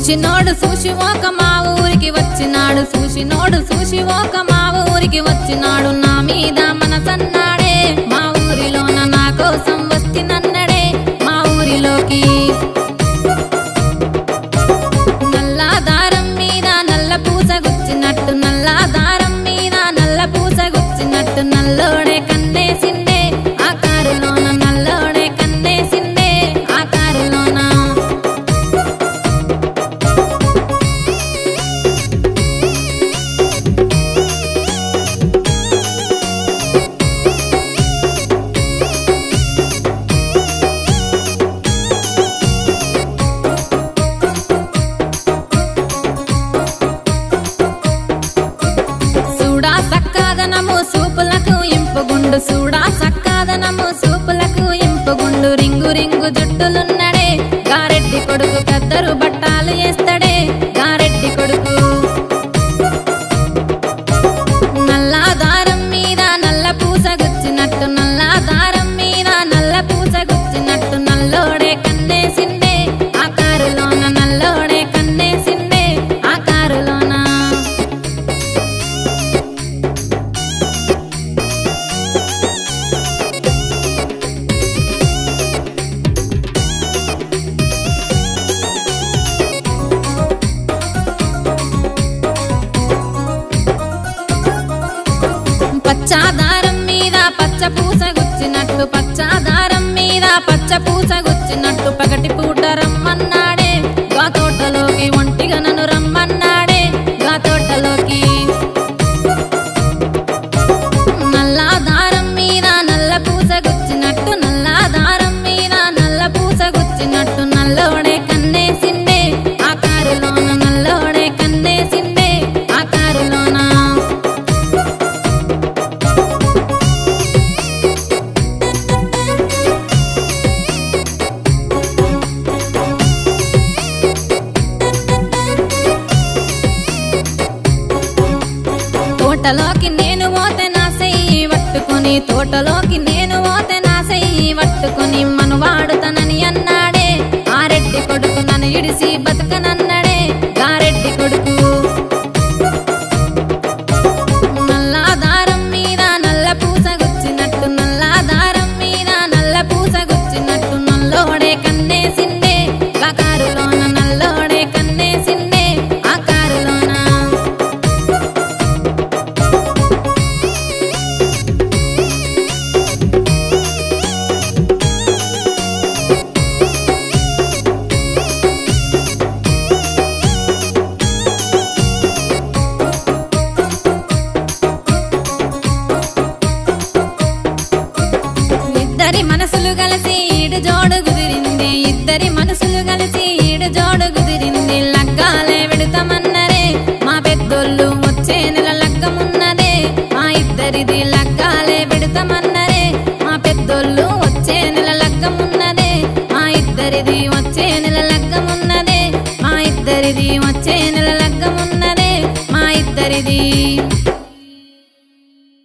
చూసినోడు చూసి ఒక మా ఊరికి వచ్చినాడు చూసినోడు చూసి ఒక మా ఊరికి వచ్చినాడు నా మీద మనసన్నాడే మా ఊరిలోన నా కోసం వస్తినన్నడే మా ఊరిలోకి నల్ల దారం మీద నల్ల పూస గుచ్చినట్టు నల్ల దారం మీద నల్ల పూస గుచ్చినట్టు నల్లోడే కన్నేసిందే ఆ కారులోన నల్లోడే కన్నేసిందే ఆ కారులోన సూడా సక్కాదనము సూపులకు ఇంపుగుండు సూడా సక్కాదనము సూపులకు ఇంపుగుండు రింగు రింగు జుట్టులున్నడే గారెడ్డి కొడుకు కద్దరు బట్టాలు వేస్తడే గారెడ్డి కొడుకు నల్ల దారం మీద నల్ల పూస గుచ్చినట్టు నల్ల దారం మీద నల్ల పూస గుచ్చినట్టు నల్లోడే కన్నేసిందే ఆ కారులోన నల్లోడే కన్నేసిందే ఆ కారులోన పచ్చాదారం మీద పచ్చ పూస గుచ్చినట్టు పచ్చాదారం మీద పచ్చ పూస గుచ్చినట్టు పగటి పూట రమ్మన్నాడే గా తోటలోకి ఒంటిగా నన్ను రమ్మన్నాడే గా తోటలోకి నల్ల దారం మీద నల్ల పూస గుచ్చినట్టు నల్ల దారం మీద నల్ల పూస గుచ్చినట్టు నల్లోడే కన్నేసిందే ఆ కారులోన నల్లోడే కన్నేసిందే ఆ కారులోన తోటలోకి నేను పోతే నా సెయ్యి పట్టుకొని తోటలోకి నేను పోతే నా సెయ్యి పట్టుకొని మనువాడుతానని అన్నా